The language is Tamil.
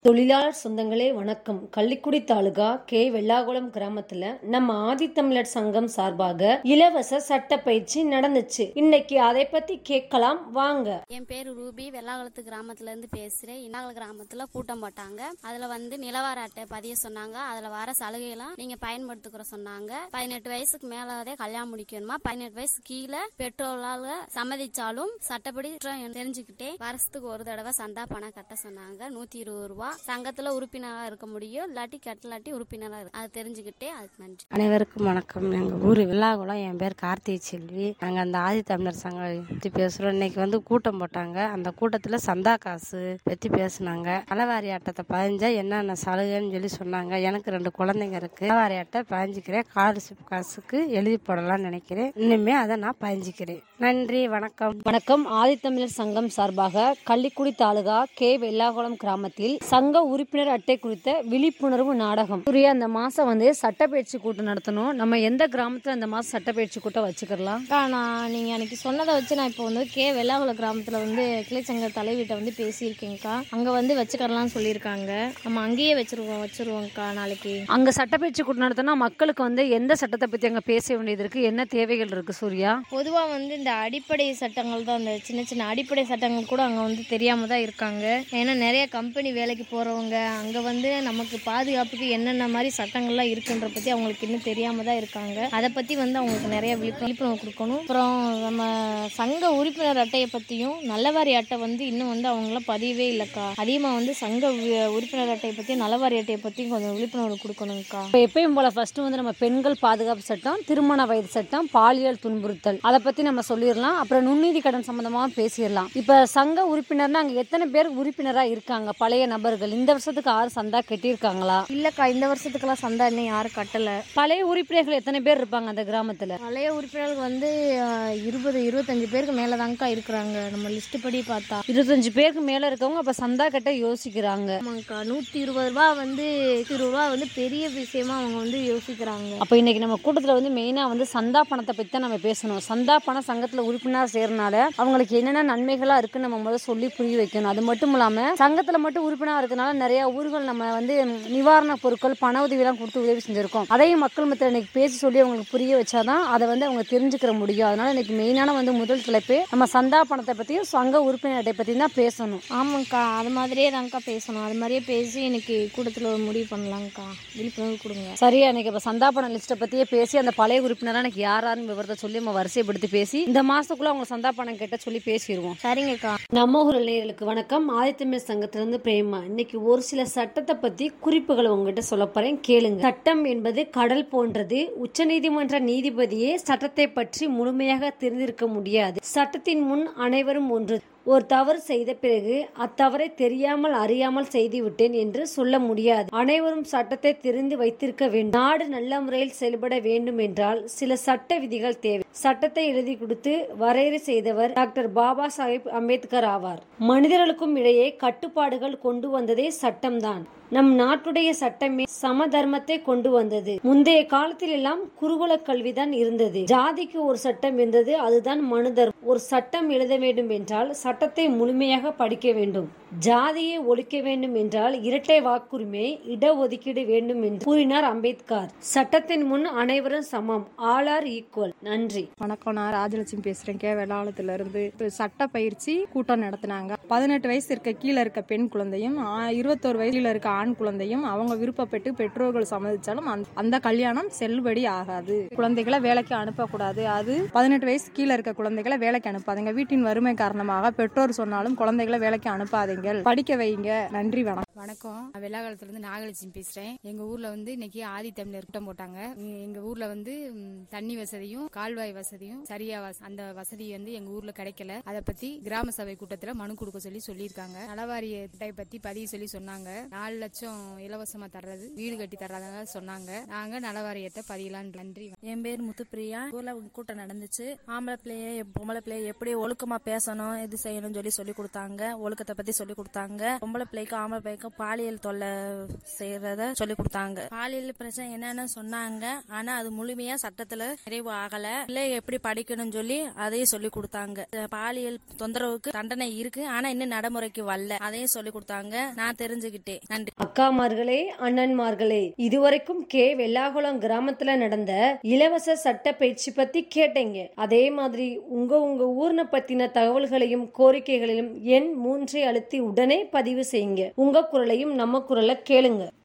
தொழிலாளர் சொந்தங்களே வணக்கம் கள்ளிக்குடி தாலுகா கே வெள்ளாகுளம் கிராமத்துல நம்ம ஆதித்தமிழர் சங்கம் சார்பாக இலவச சட்ட பயிற்சி நடந்துச்சு இன்னைக்கு அதை பத்தி கேட்கலாம் வாங்க என் பேர் ரூபி வெள்ளாகுளத்து கிராமத்துல இருந்து பேசுறேன் இன்னாகுள கிராமத்துல கூட்டம் போட்டாங்க அதுல வந்து நிலவார அட்டை பதிய சொன்னாங்க அதுல வர சலுகையெல்லாம் நீங்க பயன்படுத்திக்கிற சொன்னாங்க பதினெட்டு வயசுக்கு மேலாதே கல்யாணம் முடிக்கணுமா பதினெட்டு வயசு கீழே பெற்றோரால சம்மதிச்சாலும் சட்டப்படி குற்றம் தெரிஞ்சுக்கிட்டே வருஷத்துக்கு ஒரு தடவை சந்தா பணம் கட்ட சொன்னாங்க நூத்தி இருபது ரூபா சங்கத்துல உறுப்பினரா இருக்க முடியும் இல்லாட்டி கட்டலாட்டி உறுப்பினரா இருக்கு அதை தெரிஞ்சுக்கிட்டே அதுக்கு நன்றி அனைவருக்கும் வணக்கம் எங்கள் ஊர் வில்லாகுளம் என் பேர் கார்த்திகை செல்வி நாங்கள் அந்த ஆதி தமிழர் சங்கம் பற்றி பேசுகிறோம் இன்னைக்கு வந்து கூட்டம் போட்டாங்க அந்த கூட்டத்தில் சந்தா காசு பற்றி பேசுனாங்க நலவாரி அட்டத்தை பதிஞ்சா என்னென்ன சலுகைன்னு சொல்லி சொன்னாங்க எனக்கு ரெண்டு குழந்தைங்க இருக்கு நலவாரி அட்டை பதிஞ்சிக்கிறேன் ஸ்காலர்ஷிப் காசுக்கு எழுதி போடலாம்னு நினைக்கிறேன் இன்னுமே அதை நான் பதிஞ்சிக்கிறேன் நன்றி வணக்கம் வணக்கம் ஆதித்தமிழர் சங்கம் சார்பாக கள்ளிக்குடி தாலுகா கே வெள்ளாகுளம் கிராமத்தில் சங்க உறுப்பினர் அட்டை குறித்த விழிப்புணர்வு நாடகம் சூர்யா அந்த மாசம் வந்து சட்டப்பயிற்சி கூட்டம் நடத்தணும் நம்ம எந்த கிராமத்துல அந்த மாசம் சட்டப்பயிற்சி கூட்டம் வச்சுக்கலாம் அக்கா நான் நீங்கள் அன்னைக்கு சொன்னதை வச்சு நான் இப்போ வந்து கே வெள்ளாகுளம் கிராமத்தில் வந்து கிளைச்சங்க தலைவிட்ட வந்து பேசியிருக்கேங்க்கா அங்கே வந்து வச்சுக்கறலாம்னு சொல்லியிருக்காங்க நம்ம அங்கேயே வச்சிருவோம் வச்சிருவோம்க்கா நாளைக்கு அங்க சட்டப்பயிற்சி கூட்டம் நடத்தினா மக்களுக்கு வந்து எந்த சட்டத்தை பத்தி அங்க பேச வேண்டியது இருக்கு என்ன தேவைகள் இருக்கு சூர்யா பொதுவாக வந்து இந்த அடிப்படை சட்டங்கள் தான் அந்த சின்ன சின்ன அடிப்படை சட்டங்கள் கூட அங்கே வந்து தெரியாமல் தான் இருக்காங்க ஏன்னா நிறைய கம்பெனி வேலைக்கு போகிறவங்க அங்கே வந்து நமக்கு பாதுகாப்புக்கு என்னென்ன மாதிரி சட்டங்கள்லாம் இருக்குன்ற பற்றி அவங்களுக்கு இன்னும் தெரியாமல் தான் இருக்காங்க அதை பற்றி வந்து அவங்களுக்கு நிறைய விழிப்பு விழிப்புணர்வு கொடுக்கணும் அப்புறம் நம்ம சங்க உறுப்பினர் அட்டையை பற்றியும் நல்லவாரி அட்டை வந்து இன்னும் வந்து அவங்களாம் பதியவே இல்லைக்கா அதிகமாக வந்து சங்க வி- உறுப்பினர் அட்டையை பற்றியும் நல்லவாரி அட்டையை பற்றியும் கொஞ்சம் விழிப்புணர்வு கொடுக்கணுங்க்கா இப்போ எப்பயும் போல ஃபர்ஸ்ட் வந்து நம்ம பெண்கள் பாதுகாப்பு சட்டம் திருமண வயது சட்டம் பாலியல் துன்புறுத்தல் அதை பத்தி நம்ம சொல்லிடலாம் அப்புறம் நுண்ணிதி கடன் சம்பந்தமாவும் பேசிடலாம் இப்ப சங்க உறுப்பினர்னா அங்க எத்தனை பேர் உறுப்பினரா இருக்காங்க பழைய நபர்கள் இந்த வருஷத்துக்கு ஆறு சந்தா கட்டியிருக்காங்களா இல்லைக்கா இந்த வருஷத்துக்கெல்லாம் சந்தா இன்னும் யாரும் கட்டலை பழைய உறுப்பினர்கள் எத்தனை பேர் இருப்பாங்க அந்த கிராமத்துல பழைய உறுப்பினர்கள் வந்து அஹ், இருபது இருபத்தஞ்சு பேருக்கு மேலே தாங்க்கா இருக்கிறாங்க நம்ம லிஸ்ட் படி பார்த்தா இருபத்தஞ்சு பேருக்கு மேல இருக்கவங்க அப்ப சந்தா கட்ட யோசிக்கிறாங்க ஆமாங்கக்கா நூற்றி இருபது ரூபா வந்து நூற்றி இருபது ரூபா வந்து பெரிய விஷயமா அவங்க வந்து யோசிக்கிறாங்க அப்ப இன்னைக்கு நம்ம கூட்டத்துல வந்து மெயினா வந்து சந்தா பணத்தை பத்தி தான் நம்ம பேசணும் சந்தா பணம் சங்கத்துல உறுப்பினரா சேர்றனால அவங்களுக்கு என்னென்ன நன்மைகளா இருக்குன்னு நம்ம முதல்ல சொல்லி புரிய வைக்கணும் அது மட்டும் இல்லாம சங்கத்துல மட்டும் உறுப்பினரா இருக்கனால நிறைய ஊர்கள் நம்ம வந்து ம், நிவாரண பொருட்கள் பண உதவி எல்லாம் கொடுத்து உதவி செஞ்சிருக்கோம் அதையும் மக்கள் மத்தியில் இன்னைக்கு பேசி சொல்லி அவங்களுக்கு புரிய வச்சாதான் அதை வந்து அவங்க தெரிஞ்சுக்கிற முடியும் அதனால இன்னைக்கு மெயினான வந்து முதல் தலைப்பே நம்ம சந்தா பணத்தை பத்தியும் சங்க உறுப்பினர் அட்டை பத்தியும் தான் பேசணும் ஆமாங்க்கா அது மாதிரியே தாங்க்கா பேசணும் அது மாதிரியே பேசி இன்னைக்கு கூட்டத்தில் ஒரு முடிவு பண்ணலாங்க்கா விழிப்புணர்வு கொடுங்க சரியா இன்னைக்கு இப்ப சந்தா பணம் லிஸ்ட்டை பத்தியே பேசி அந்த பழைய உறுப்பினரா எனக்கு யார் யாருன்னு விவரத்தை சொல்லி நம்ம வரிசைப்படுத்தி பேசி இந்த மாசத்துக்குள்ள அவங்க சந்தா பணம் கேட்ட சொல்லி பேசிடுவோம் சரிங்கக்கா நம்ம ஊர் நேயர்களுக்கு வணக்கம் ஆதித்தமிழ் சங்கத்திலிருந்து பிரேமா இன்னைக்கு ஒரு சில சட்டத்தை பத்தி குறிப்புகளை உங்ககிட்ட சொல்ல போறேன் கேளுங்க சட்டம் என்பது கடல் போன்றது உச்சநீதிமன்ற நீதிபதியே சட்டத்தை பற்றி முழுமையாக தெரிந்திருக்க முடியாது சட்டத்தின் முன் அனைவரும் ஒன்று ஒரு தவறு செய்த பிறகு அத்தவறை தெரியாமல் அறியாமல் செய்துவிட்டேன் என்று சொல்ல முடியாது அனைவரும் சட்டத்தை தெரிந்து வைத்திருக்க வேண்டும் நாடு நல்ல முறையில் செயல்பட வேண்டும் என்றால் சில சட்ட விதிகள் தேவை சட்டத்தை எழுதி கொடுத்து வரையறை செய்தவர் டாக்டர் பாபா சாஹேப் அம்பேத்கர் ஆவார் மனிதர்களுக்கும் இடையே கட்டுப்பாடுகள் கொண்டு வந்ததே சட்டம்தான் நம் நாட்டுடைய சட்டமே சமதர்மத்தை கொண்டு வந்தது முந்தைய காலத்தில் எல்லாம் குருகுல கல்விதான் இருந்தது ஜாதிக்கு ஒரு சட்டம் இருந்தது அதுதான் மனு தர்மம் ஒரு சட்டம் எழுத வேண்டும் என்றால் சட்டத்தை முழுமையாக படிக்க வேண்டும் ஜாதியை ஒழிக்க வேண்டும் என்றால் இரட்டை வாக்குரிமை இடஒதுக்கீடு வேண்டும் என்று கூறினார் அம்பேத்கர் சட்டத்தின் முன் அனைவரும் சமம் ஆல் ஆர் ஈக்குவல் நன்றி வணக்கம் நான் ராஜலட்சுமி பேசுறேன் கே வெள்ளாளத்துல இருந்து இப்போ சட்ட பயிற்சி கூட்டம் நடத்தினாங்க பதினெட்டு வயசு இருக்க கீழே இருக்க பெண் குழந்தையும் ஆ- இருபத்தோரு வயசுல இருக்க ஆண் குழந்தையும் அவங்க விருப்பப்பட்டு பெற்றோர்கள் சம்மதிச்சாலும் அந்த- அந்த கல்யாணம் செல்லுபடி ஆகாது குழந்தைகளை வேலைக்கு அனுப்பக்கூடாது அது பதினெட்டு வயசு கீழே இருக்க குழந்தைகளை வேலைக்கு அனுப்பாதீங்க வீட்டின் வறுமை காரணமாக பெற்றோர் சொன்னாலும் குழந்தைகளை வேலைக்கு அனுப்பாதீங்க படிக்க வைங்க நன்றி வணக்கம் வணக்கம் நான் வெள்ளாகாலத்துல இருந்து நாகலட்சுமி பேசுறேன் எங்க ஊர்ல வந்து இன்னைக்கு ஆதி தமிழர் கூட்டம் போட்டாங்க இங்க- எங்க ஊர்ல வந்து ம், தண்ணி வசதியும் கால்வாய் வசதியும் சரியா வச- அந்த வசதி வந்து எங்க ஊர்ல கிடைக்கல அதை பத்தி கிராம சபை கூட்டத்துல மனு கொடுக்க சொல்லி சொல்லியிருக்காங்க நலவாரிய திட்டத்தை பத்தி பதிவு சொல்லி சொன்னாங்க நாலு லட்சம் இலவசமா தர்றது வீடு கட்டி தர்றதாக சொன்னாங்க நாங்க நலவாரியத்தை பதியலாம் நன்றி என் பேர் முத்துப்பிரியா ஊர்ல ஒரு கூட்டம் நடந்துச்சு ஆம்பளை பிள்ளைய பொம்பளை பிள்ளை எப்படி ஒழுக்கமா பேசணும் இது செய்யணும்னு சொல்லி சொல்லி கொடுத்தாங்க ஒழுக்கத்தை பத்தி சொல்லி கொடுத்தாங்க பொம்பளை பிள்ளைக்கும் ஆம்பளை பிள்ளைக்கும் பாலியல் தொல்லை செய்யறத சொல்லி கொடுத்தாங்க பாலியல் பிரச்சனை என்னன்னு சொன்னாங்க ஆனா அது முழுமையா சட்டத்துல நிறைவு ஆகல பிள்ளை எப்படி படிக்கணும்னு சொல்லி அதையும் சொல்லி கொடுத்தாங்க பாலியல் தொந்தரவுக்கு தண்டனை இருக்கு ஆனா இன்னும் நடைமுறைக்கு வரல அதையும் சொல்லி கொடுத்தாங்க நான் தெரிஞ்சுக்கிட்டேன் நன்றி அக்காமார்களே அண்ணன்மார்களே இதுவரைக்கும் கே வெள்ளாகுளம் கிராமத்துல நடந்த இலவச சட்ட பயிற்சி பத்தி கேட்டீங்க அதே மாதிரி உங்க உங்க ஊர்ன பத்தின தகவல்களையும் கோரிக்கைகளையும் எண் மூன்றை அழுத்தி உடனே பதிவு செய்யுங்க உங்க குரலையும் நம்ம குரலை கேளுங்க